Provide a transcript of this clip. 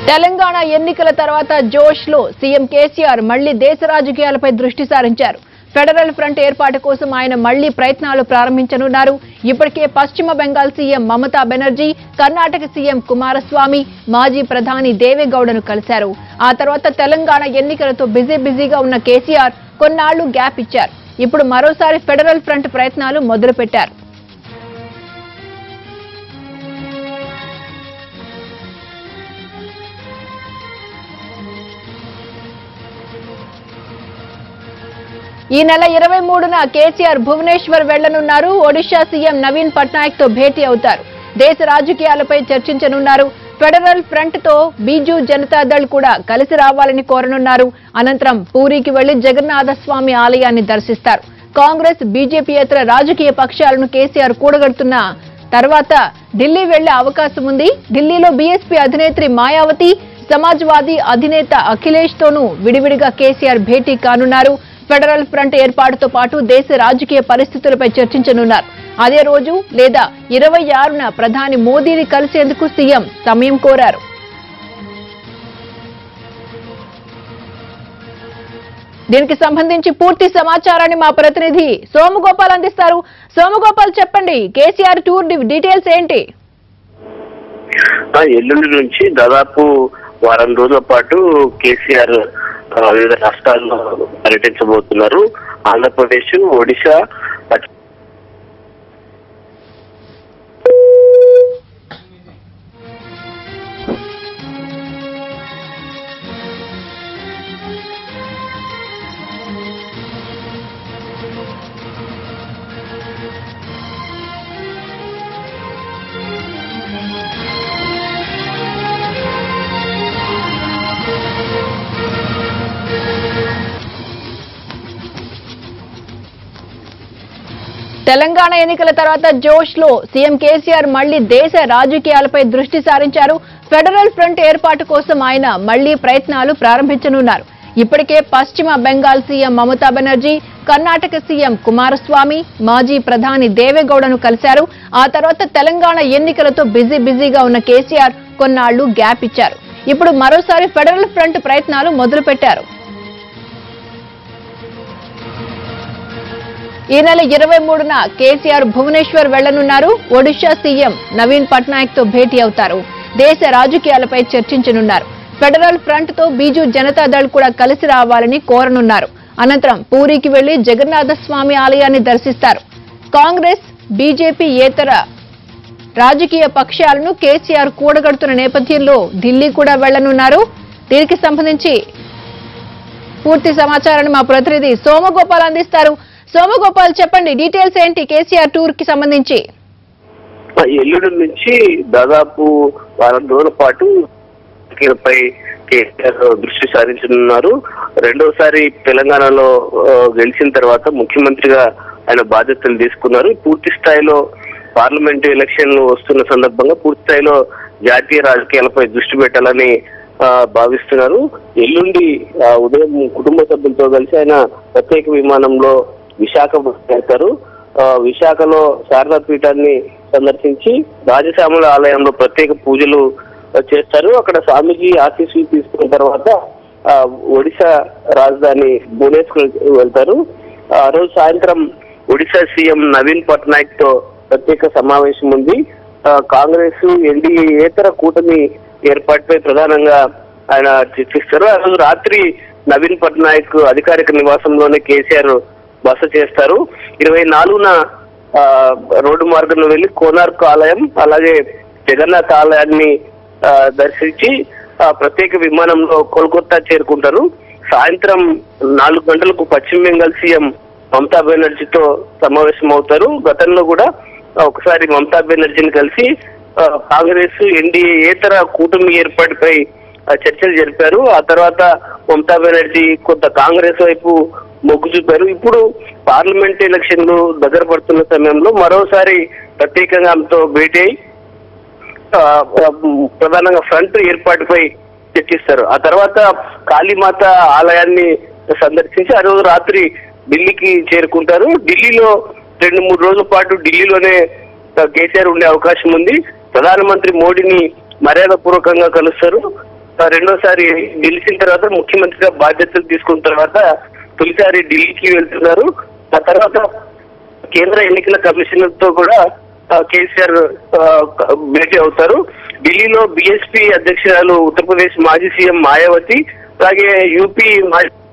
తెలంగాణ ఎన్నికల తర్వాత జోష్ లో సీఎం కేసీఆర్ మళ్లీ దేశ రాజకీయాలపై దృష్టి సారించారు ఫెడరల్ ఫ్రంట్ ఏర్పాటు కోసం ఆయన మళ్లీ ప్రయత్నాలు ప్రారంభించనున్నారు ఇప్పటికే పశ్చిమ బెంగాల్ సీఎం మమతా బెనర్జీ కర్ణాటక సీఎం కుమారస్వామి మాజీ ప్రధాని దేవేగౌడను కలిశారు ఆ తర్వాత తెలంగాణ ఎన్నికలతో బిజీ బిజీగా ఉన్న కేసీఆర్ కొన్నాళ్లు గ్యాప్ ఇచ్చారు ఇప్పుడు మరోసారి ఫెడరల్ ఫ్రంట్ ప్రయత్నాలు మొదలుపెట్టారు ఈ నెల ఇరవై మూడున కేసీఆర్ భువనేశ్వర్ వెళ్లనున్నారు ఒడిషా సీఎం నవీన్ పట్నాయక్ తో భేటీ అవుతారు దేశ రాజకీయాలపై చర్చించనున్నారు ఫెడరల్ ఫ్రంట్ తో బీజూ జనతాదళ్ కూడా కలిసి రావాలని కోరనున్నారు అనంతరం పూరికి వెళ్లి జగన్నాథ స్వామి ఆలయాన్ని దర్శిస్తారు కాంగ్రెస్ బీజేపీయేతర రాజకీయ పక్షాలను కేసీఆర్ కూడగడుతున్న తర్వాత ఢిల్లీ వెళ్లే అవకాశం ఉంది ఢిల్లీలో బీఎస్పీ అధినేత్రి మాయావతి సమాజ్వాదీ అధినేత అఖిలేష్ తోనూ విడివిడిగా కేసీఆర్ భేటీ కానున్నారు ఫెడరల్ ఫ్రంట్ ఏర్పాటుతో పాటు దేశ రాజకీయ పరిస్థితులపై చర్చించనున్నారు అదే రోజు లేదా ఇరవై ఆరున ప్రధాని మోదీని కలిసేందుకు సీఎం సమయం కోరారు దీనికి సంబంధించి పూర్తి సమాచారాన్ని మా ప్రతినిధి సోమగోపాల్ అందిస్తారు సోమగోపాల్ చెప్పండి కేసీఆర్ టూర్ డి- డీటెయిల్స్ ఏంటి ఆ, ఎల్లుండి నుంచి దాదాపు వారం రోజుల పాటు కేసీఆర్ ఆ, వివిధ రాష్ట్రాల్లో పర్యటించబోతున్నారు ఆంధ్రప్రదేశ్ ఒడిశా పశ్చిమ తెలంగాణ ఎన్నికల తర్వాత జోష్ లో సీఎం కేసీఆర్ మళ్లీ దేశ రాజకీయాలపై దృష్టి సారించారు ఫెడరల్ ఫ్రంట్ ఏర్పాటు కోసం ఆయన మళ్లీ ప్రయత్నాలు ప్రారంభించనున్నారు ఇప్పటికే పశ్చిమ బెంగాల్ సీఎం మమతా బెనర్జీ కర్ణాటక సీఎం కుమారస్వామి మాజీ ప్రధాని దేవేగౌడను కలిశారు ఆ తర్వాత తెలంగాణ ఎన్నికలతో బిజీ బిజీగా ఉన్న కేసీఆర్ కొన్నాళ్లు గ్యాప్ ఇచ్చారు ఇప్పుడు మరోసారి ఫెడరల్ ఫ్రంట్ ప్రయత్నాలు మొదలుపెట్టారు ఈ నెల ఇరవై మూడున కేసీఆర్ భువనేశ్వర్ వెళ్లనున్నారు ఒడిషా సీఎం నవీన్ పట్నాయక్ తో భేటీ అవుతారు దేశ రాజకీయాలపై చర్చించనున్నారు ఫెడరల్ ఫ్రంట్ తో బీజూ జనతాదళ్ కూడా కలిసి రావాలని కోరనున్నారు అనంతరం పూరికి వెళ్లి జగన్నాథ స్వామి ఆలయాన్ని దర్శిస్తారు కాంగ్రెస్ బీజేపీ ఏతర రాజకీయ పక్షాలను కేసీఆర్ కూడగడుతున్న నేపథ్యంలో ఢిల్లీ కూడా వెళ్లనున్నారు దీనికి సంబంధించి పూర్తి సమాచారాన్ని మా ప్రతినిధి సోమగోపాల్ అందిస్తారు సోమగోపాల్ చెప్పండి డీటెయిల్స్ ఏంటి కేసీఆర్ టూర్ కి సంబంధించి ఆ, ఎల్లుండి నుంచి దాదాపు వారం రోజుల పాటు పై కేసీఆర్ దృష్టి సారించనున్నారు రెండోసారి తెలంగాణలో ఆ, గెలిచిన తర్వాత ముఖ్యమంత్రిగా ఆయన బాధ్యతలు తీసుకున్నారు పూర్తి స్థాయిలో పార్లమెంటు ఎలక్షన్లు వస్తున్న సందర్భంగా పూర్తి స్థాయిలో జాతీయ రాజకీయాలపై దృష్టి పెట్టాలని ఆ, భావిస్తున్నారు ఎల్లుండి ఆ, ఉదయం కుటుంబ సభ్యులతో కలిసి ఆయన ప్రత్యేక విమానంలో విశాఖ వెళ్తారు ఆ, విశాఖలో శారదా పీఠాన్ని సందర్శించి రాజశ్యామల ఆలయంలో ప్రత్యేక పూజలు ఆ, చేస్తారు అక్కడ స్వామీజీ ఆశీస్సులు తీసుకున్న తర్వాత ఆ, ఒడిశా రాజధాని భువనేశ్వర్ వెళ్తారు ఆ రోజు సాయంత్రం ఒడిశా సీఎం నవీన్ పట్నాయక్ తో ప్రత్యేక సమావేశం ఉంది ఆ, కాంగ్రెస్ ఎన్డీఏతర కూటమి ఏర్పాటుపై ప్రధానంగా ఆయన చర్చిస్తారు ఆ రోజు రాత్రి నవీన్ పట్నాయక్ అధికారిక నివాసంలోనే కేసీఆర్ బస చేస్తారు ఇరవై నాలుగున ఆ, రోడ్డు మార్గంలో వెళ్లి కోనార్క్ ఆలయం అలాగే జగన్నాథ్ ఆలయాన్ని ఆ, దర్శించి ఆ, ప్రత్యేక విమానంలో కోల్కతా చేరుకుంటారు సాయంత్రం నాలుగు గంటలకు పశ్చిమ బెంగాల్ సీఎం మమతా బెనర్జీతో సమావేశం అవుతారు గతంలో కూడా ఆ, ఒకసారి మమతా బెనర్జీని కలిసి ఆ, కాంగ్రెస్ ఎన్డీఏ ఏతర కూటమి ఏర్పాటుపై ఆ, చర్చలు జరిపారు ఆ తర్వాత మమతా బెనర్జీ కొంత కాంగ్రెస్ వైపు మొగ్గు చూపారు ఇప్పుడు పార్లమెంట్ ఎలక్షన్లు దగ్గర పడుతున్న సమయంలో మరోసారి ప్రత్యేకంగా ఆమెతో భేటీ అయి ఆ, ఆ, ప్రధానంగా ఫ్రంట్ ఏర్పాటుపై చర్చిస్తారు ఆ తర్వాత కాళీమాత ఆలయాన్ని సందర్శించి ఆ రోజు రాత్రి ఢిల్లీకి చేరుకుంటారు ఢిల్లీలో రెండు మూడు రోజుల పాటు ఢిల్లీలోనే ఆ, కేసీఆర్ ఉండే అవకాశం ఉంది ప్రధానమంత్రి మోడీని మర్యాద పూర్వకంగా కలుస్తారు ఆ, రెండోసారి గెలిచిన తర్వాత ముఖ్యమంత్రిగా బాధ్యతలు తీసుకున్న తర్వాత తొలిసారి ఢిల్లీకి వెళ్తున్నారు ఆ తర్వాత కేంద్ర ఎన్నికల కమిషనర్ తో కూడా ఆ, కేసీఆర్ ఆ, భేటీ అవుతారు ఢిల్లీలో బీఎస్పీ అధ్యక్షురాలు ఉత్తరప్రదేశ్ మాజీ సీఎం మాయావతి అలాగే యూపీ మాజీ